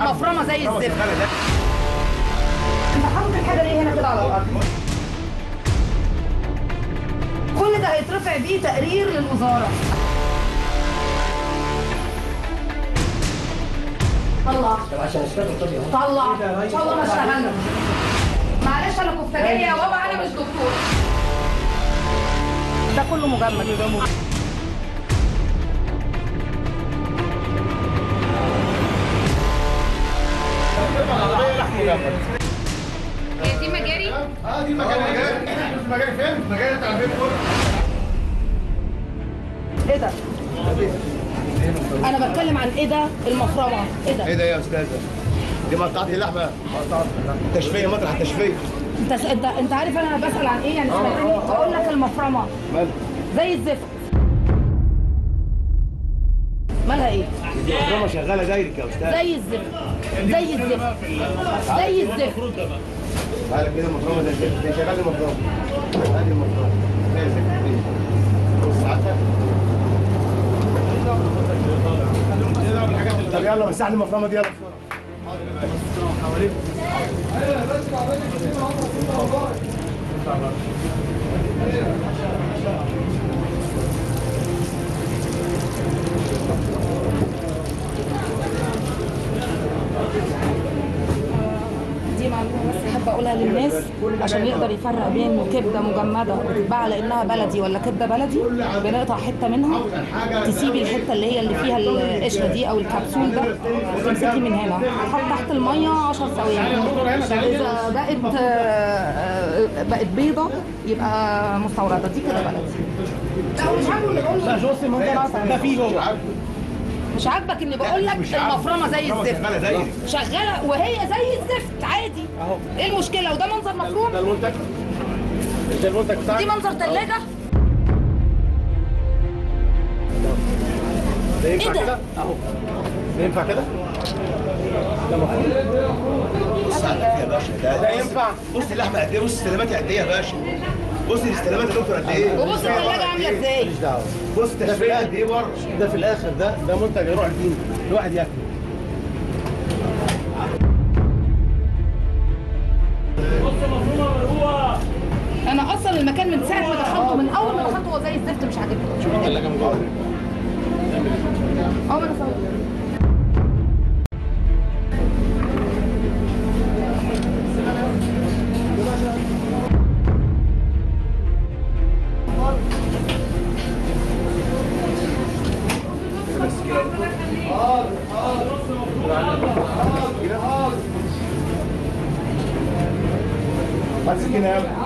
مفرمه زي الزفت انت حاطط الحاجه ليه هنا كده على الارض كل ده هيترفع بيه تقرير للوزاره طلع عشان اشتغل طب يا طلع ان شاء الله ما اشتغلنا معلش انا كفتاجيه يا بابا انا مش دكتور ده كله مجمد هي دي مجاري اه دي مكان مجال مجال فين؟ مجال بتاع فين ايه ده انا بتكلم عن ايه ده المفرمه ايه ده ايه ده يا استاذه؟ دي مقطعة اللحمة تشفية مطرح التشفية انت انت انت عارف انا بسال عن ايه يعني سمعتني بقول لك المفرمه مال زي الزفت مالها ايه دي مفرمة شغالة دايرك يا استاذ زي الزفت زي الزفت زي الزفت تعالى كده مفرمة زي الزفت دي شغالة مفرمة هذه المفرمة زي الزفت دي. بص ساعتها طب يلا مسح لي المفرمة دي يلا دي معلومه بس حابه اقولها للناس عشان يقدر يفرق بين كبده مجمده بتتباع على انها بلدي ولا كبده بلدي بنقطع حته منها تسيبي الحته اللي هي اللي فيها القشره دي او الكبسول ده وتمسكي من هنا تحط تحت الميه 10 ثواني اذا بقت آه، آه، بقت بيضه يبقى مستورده دي كده بلدي لا مش عاجبه اللي بقول لا شوفي ممكن اقطع ده فيه جوه مش عاجبك اني بقول لك المفرمه زي الزفت شغالة دايرك شغاله وهي زي الزفت عادي اهو ايه المشكله وده منظر مفروم ده المنتج ده المنتج بتاعك دي منظر ثلاجه ده ينفع إيه ده؟ كده اهو ده ينفع كده بص على الأكل يا باشا ده ده ينفع بص اللحمة قد ايه بص استلاماتي قد ايه يا باشا بص الاستلامات يا دكتور قد ايه وبص الثلاجه عامله ازاي ماليش دعوه بص التشفية قد ايه بره ده في الاخر ده ده منتج يروح لمين؟ الواحد ياكله انا اصلا المكان من ساعه ما دخلته من اول ما دخلته هو زي الزفت مش عاجبني شوف الثلاجه من جوه اه ما انا صورت بس كده يلا